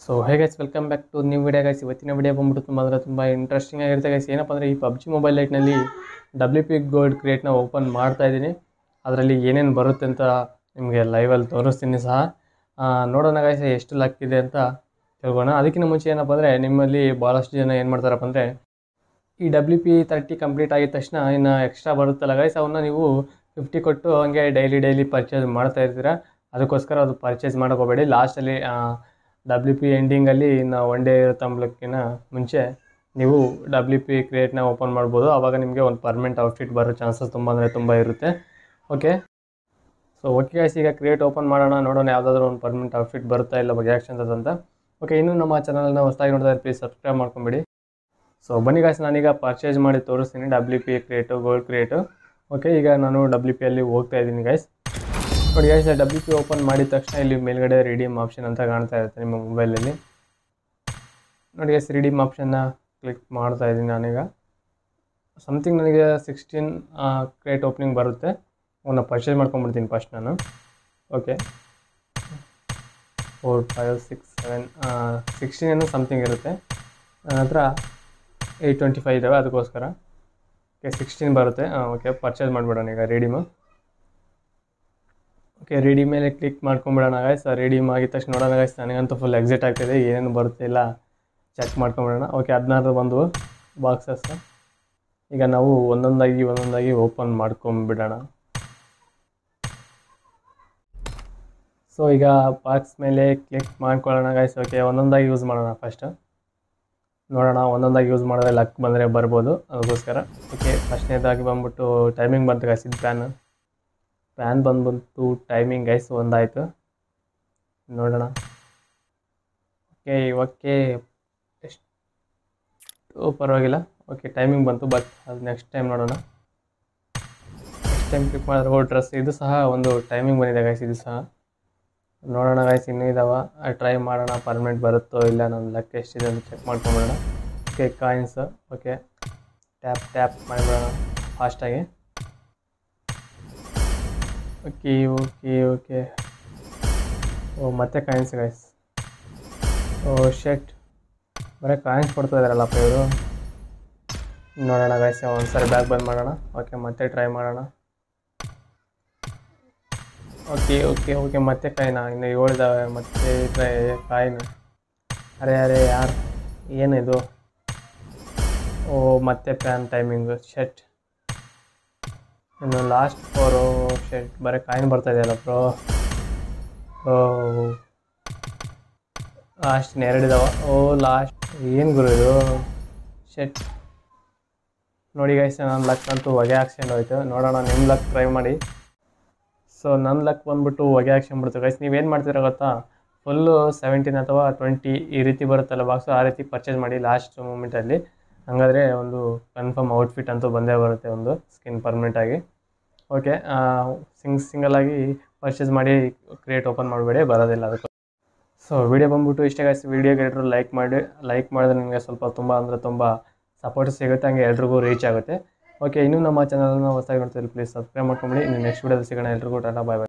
so hey guys welcome back to new video guys ಇವತ್ತಿನ video ಬಂದ್ಬಿಟ್ಟು ತುಂಬ ಅಂದರೆ ತುಂಬ ಇಂಟ್ರೆಸ್ಟಿಂಗ್ ಆಗಿರುತ್ತೆ ಗೈಸ್ ಏನಪ್ಪ ಅಂದರೆ ಈ ಪಬ್ಜಿ ಮೊಬೈಲ್ ಲೈಟ್ನಲ್ಲಿ ಡಬ್ಲ್ಯೂ ಪಿ ಗೋಲ್ಡ್ ಕ್ರಿಯೇಟ್ನ ಓಪನ್ ಮಾಡ್ತಾ ಇದ್ದೀನಿ ಅದರಲ್ಲಿ ಏನೇನು ಬರುತ್ತೆ ಅಂತ ನಿಮಗೆ ಲೈವಲ್ಲಿ ತೋರಿಸ್ತೀನಿ ಸಹ ಆ, ನೋಡೋಣ ಗೈಸ್ ಎಷ್ಟು ಲಕ್ ಇದೆ ಅಂತ ತಿಳ್ಕೊಳ್ಳೋಣ ಅದಕ್ಕಿಂತ ಮುಂಚೆ ಏನಪ್ಪ ಅಂದರೆ ನಿಮ್ಮಲ್ಲಿ ಭಾಳಷ್ಟು ಜನ ಏನು ಮಾಡ್ತಾರಪ್ಪ ಅಂದರೆ ಈ ಡಬ್ಲ್ಯೂ ಪಿ ತರ್ಟಿ ಕಂಪ್ಲೀಟ್ ಆಗಿದ ತಕ್ಷಣ ಇನ್ನು ಎಕ್ಸ್ಟ್ರಾ ಬರುತ್ತಲ್ಲ ಗೈಸ್ ಅವನ್ನ ನೀವು ಫಿಫ್ಟಿ ಕೊಟ್ಟು ಹಂಗೆ ಡೈಲಿ ಡೈಲಿ ಪರ್ಚೇಸ್ ಮಾಡ್ತಾ ಇರ್ತೀರ ಅದಕ್ಕೋಸ್ಕರ ಅದು ಪರ್ಚೇಸ್ ಹೋಗಬೇಡಿ ಲಾಸ್ಟಲ್ಲಿ ಡಬ್ಲ್ಯೂ ಪಿ ಎಂಡಿಂಗಲ್ಲಿ ಇನ್ನು ಒನ್ ಡೇ ಇರುತ್ತಂಬ್ಲಕ್ಕಿಂತ ಮುಂಚೆ ನೀವು ಡಬ್ಲ್ಯೂ ಪಿ ಕ್ರಿಯೇಟ್ನ ಓಪನ್ ಮಾಡ್ಬೋದು ಆವಾಗ ನಿಮಗೆ ಒಂದು ಪರ್ಮನೆಂಟ್ ಔಟ್ಫಿಟ್ ಬರೋ ಚಾನ್ಸಸ್ ತುಂಬ ಅಂದರೆ ತುಂಬ ಇರುತ್ತೆ ಓಕೆ ಸೊ ಓಕೆ ಗೈಸ್ ಈಗ ಕ್ರಿಯೇಟ್ ಓಪನ್ ಮಾಡೋಣ ನೋಡೋಣ ಯಾವುದಾದ್ರೂ ಒಂದು ಪರ್ಮನೆಂಟ್ ಔಟ್ಫಿಟ್ ಬರುತ್ತಾ ಇಲ್ಲ ಬಗ್ಗೆ ಆ್ಯಕ್ಷನ್ಸ್ ಅಂತ ಓಕೆ ಇನ್ನೂ ನಮ್ಮ ಚಾನಲ್ನ ಹೊಸದಾಗಿ ನೋಡ್ತಾ ಪ್ಲೀಸ್ ಸಬ್ಸ್ಕ್ರೈಬ್ ಮಾಡ್ಕೊಂಬಿಡಿ ಸೊ ಬನ್ನಿ ಗಾಯ್ಸ್ ನಾನೀಗ ಪರ್ಚೇಸ್ ಮಾಡಿ ತೋರಿಸ್ತೀನಿ W P create gold create okay ಈಗ ನಾನು ಡಬ್ಲ್ಯೂ ಪಿಯಲ್ಲಿ ಹೋಗ್ತಾ ಇದ್ದೀನಿ ಗೈಸ್ ನೋಡಿ ಗೈಸ್ ಡಬ್ಲ್ಯೂ ಪಿ ಓಪನ್ ಮಾಡಿದ ತಕ್ಷಣ ಇಲ್ಲಿ ಮೇಲ್ಗಡೆ ರಿಡೀಮ್ ಆಪ್ಷನ್ ಅಂತ ಕಾಣ್ತಾ ಇರುತ್ತೆ ನಿಮ್ಮ ಮೊಬೈಲಲ್ಲಿ ನೋಡಿ ಗೈಸ್ ರಿಡೀಮ್ ಆಪ್ಷನ್ನ ಕ್ಲಿಕ್ ಮಾಡ್ತಾ ಇದ್ದೀನಿ ನಾನೀಗ ಸಮಥಿಂಗ್ ನನಗೆ ಸಿಕ್ಸ್ಟೀನ್ ಕ್ರಿಯೇಟ್ ಓಪನಿಂಗ್ ಬರುತ್ತೆ ಅವನ್ನ ಪರ್ಚೇಸ್ ಮಾಡ್ಕೊಂಡ್ಬಿಡ್ತೀನಿ ಫಸ್ಟ್ ನಾನು okay four five six seven sixteen ಏನೋ ಸಮಥಿಂಗ್ ಇರುತ್ತೆ ನನ್ನ ಹತ್ರ ಏಯ್ಟ್ ಟ್ವೆಂಟಿ ಫೈವ್ ಇದ್ದಾವೆ ಅದಕ್ಕೋಸ್ಕರ ಓಕೆ ಸಿಕ್ಸ್ಟೀನ್ ಬರುತ್ತೆ ಓಕೆ ಪರ್ಚೇಸ್ ಮಾಡಿಬಿಡೋಣ ಈಗ ರೆಡಿಮು ಓಕೆ ರೆಡಿ ಮೇಲೆ ಕ್ಲಿಕ್ ಮಾಡ್ಕೊಂಬಿಡೋಣ ಗಾಯ್ಸ್ ರೆಡಿಮ್ ಆಗಿದ ತಕ್ಷಣ ನೋಡೋಣ ಗಾಯ್ಸ್ ನನಗಂತೂ ಫುಲ್ ಎಕ್ಸಿಟ್ ಆಗ್ತಿದೆ ಏನೇನು ಬರುತ್ತೆ ಇಲ್ಲ ಚೆಕ್ ಮಾಡ್ಕೊಂಬಿಡೋಣ ಓಕೆ ಹದಿನಾರು ಬಂದವು ಬಾಕ್ಸಸ್ ಈಗ ನಾವು ಒಂದೊಂದಾಗಿ ಒಂದೊಂದಾಗಿ ಓಪನ್ ಮಾಡ್ಕೊಂಬಿಡೋಣ ಸೊ ಈಗ ಬಾಕ್ಸ್ ಮೇಲೆ ಕ್ಲಿಕ್ ಮಾಡ್ಕೊಳ್ಳೋಣ ಗಾಯ್ಸ್ ಓಕೆ ಒಂದೊಂದಾಗಿ ಯೂಸ್ ಮಾಡೋಣ ಫಸ್ಟ್ ನೋಡೋಣ ಒಂದೊಂದಾಗಿ ಯೂಸ್ ಮಾಡಿದ್ರೆ ಲಕ್ ಬಂದರೆ ಬರ್ಬೋದು ಅದಕ್ಕೋಸ್ಕರ ಓಕೆ ಫಸ್ಟ್ನೇದಾಗಿ ಬಂದ್ಬಿಟ್ಟು ಟೈಮಿಂಗ್ ಬಂತು ಗಾಯ್ಸ್ ಇದು ಪ್ಯಾನ್ ಪ್ಯಾನ್ ಬಂದ್ಬಿಟ್ಟು ಟೈಮಿಂಗ್ ಗೈಸ್ ಒಂದಾಯಿತು ನೋಡೋಣ ಓಕೆ ಓಕೆ ಎಷ್ಟು ಪರವಾಗಿಲ್ಲ ಓಕೆ ಟೈಮಿಂಗ್ ಬಂತು ಬಟ್ ಅದು ನೆಕ್ಸ್ಟ್ ಟೈಮ್ ನೋಡೋಣ ನೆಕ್ಸ್ಟ್ ಟೈಮ್ ಕ್ಲಿಕ್ ಮಾಡಿದ್ರೆ ಓ ಡ್ರೆಸ್ ಇದು ಸಹ ಒಂದು ಟೈಮಿಂಗ್ ಬಂದಿದೆ ಗೈಸ್ ಇದು ಸಹ ನೋಡೋಣ ಗೈಸ್ ಇನ್ನೂ ಇದಾವೆ ಟ್ರೈ ಮಾಡೋಣ ಪರ್ಮನೆಂಟ್ ಬರುತ್ತೋ ಇಲ್ಲ ನನ್ನ ಲಕ್ ಎಷ್ಟಿದೆ ಅಂತ ಚೆಕ್ ಮಾಡ್ಕೊಂಬಿಡೋಣ okay coins okay tap tap ಮಾಡಿಬಿಡೋಣ ಫಾಸ್ಟಾಗಿ ಓಕೆ ಓಕೆ ಓಕೆ ಓ ಮತ್ತೆ ಕಾಯಿನ್ಸ್ ಗೈಸ್ ಓ ಶೆಟ್ ಬರೀ ಕಾಯಿನ್ಸ್ ಕೊಡ್ತಾ ಇದಾರಲ್ಲಪ್ಪ ಇವರು ನೋಡೋಣ ಗೈಸ್ ಒಂದ್ಸರಿ ಬ್ಯಾಗ್ ಬಂದ್ ಮಾಡೋಣ ಓಕೆ ಮತ್ತೆ ಟ್ರೈ ಮಾಡೋಣ ಓಕೆ ಓಕೆ ಓಕೆ ಮತ್ತೆ ಕಾಯಿನ ಇನ್ನು ಏಳಿದಾವೆ ಮತ್ತೆ ಟ್ರೈ ಕಾಯಿನ ಅರೆ ಅರೆ ಯಾರು ಏನಿದು ಓ ಮತ್ತೆ ಪ್ಯಾನ್ ಟೈಮಿಂಗ್ ಶೆಟ್ ಇನ್ನು ಲಾಸ್ಟ್ ಫೋರು ಶೆಟ್ ಬರೀ ಕಾಯಿನ್ ಬರ್ತಾ ಇದೆಯಲ್ಲ ಬ್ರೋ ಓ ಲಾಸ್ಟ್ ಎರಡು ಇದಾವ ಓ ಲಾಸ್ಟ್ ಏನು ಗುರು ಇದು ಶೆಟ್ ನೋಡಿ ಗೈಸ್ ನನ್ನ ಲಕ್ ಅಂತೂ ಹೊಗೆ ಹಾಕ್ಸ್ಕೊಂಡು ಹೋಯ್ತು ನೋಡೋಣ ನಿಮ್ಮ ಲಕ್ ಟ್ರೈ ಮಾಡಿ ಸೊ ನನ್ನ ಲಕ್ ಬಂದ್ಬಿಟ್ಟು ಹೊಗೆ ಹಾಕ್ಸ್ಕೊಂಡ್ಬಿಡ್ತು ಗೈಸ್ ನೀವೇನು ಮಾಡ್ತೀರಾ ಗೊತ್ತಾ ಫುಲ್ಲು ಸೆವೆಂಟೀನ್ ಅಥವಾ ಟ್ವೆಂಟಿ ಈ ರೀತಿ ಬರುತ್ತಲ್ಲ ಬಾಕ್ಸು ಆ ರೀತಿ ಪರ್ಚೇಸ್ ಮಾಡಿ ಲಾಸ್ಟ್ ಮೂಮೆಂಟಲ್ಲಿ ಹಾಗಾದರೆ ಒಂದು ಕನ್ಫರ್ಮ್ ಔಟ್ಫಿಟ್ ಅಂತೂ ಬಂದೇ ಬರುತ್ತೆ ಒಂದು ಸ್ಕಿನ್ ಪರ್ಮನೆಂಟಾಗಿ ಓಕೆ ಸಿಂಗ್ ಸಿಂಗಲಾಗಿ ಪರ್ಚೇಸ್ ಮಾಡಿ ಕ್ರಿಯೇಟ್ ಓಪನ್ ಮಾಡಬೇಡಿ ಬರೋದಿಲ್ಲ ಅದಕ್ಕೆ ಸೊ ವಿಡಿಯೋ ಬಂದ್ಬಿಟ್ಟು ಇಷ್ಟ ಗಾಯ್ಸ್ ವಿಡಿಯೋಗೆ ಎಲ್ಲರೂ ಲೈಕ್ ಮಾಡಿ ಲೈಕ್ ಮಾಡಿದ್ರೆ ನಿಮಗೆ ಸ್ವಲ್ಪ ತುಂಬ ಅಂದರೆ ತುಂಬ ಸಪೋರ್ಟ್ ಸಿಗುತ್ತೆ ಹಂಗೆ ಎಲ್ರಿಗೂ ರೀಚ್ ಆಗುತ್ತೆ ಓಕೆ ಇನ್ನೂ ನಮ್ಮ ಚಾನಲ್ನ ಹೊಸದಾಗಿ ನೋಡ್ತೀರಿ ಪ್ಲೀಸ್ ಸಬ್ಸ್ಕ್ರೈಬ್ ಮಾಡ್ಕೊಂಬಿಡಿ ಇನ್ನು ನೆಕ್ಸ್ಟ್ ವಿಡಿಯೋದಲ್ಲಿ ಸಿಗೋಣ ಎಲ್ರಿಗೂ ಟಾಟಾ ಬಾಯ್ ಬಾಯ್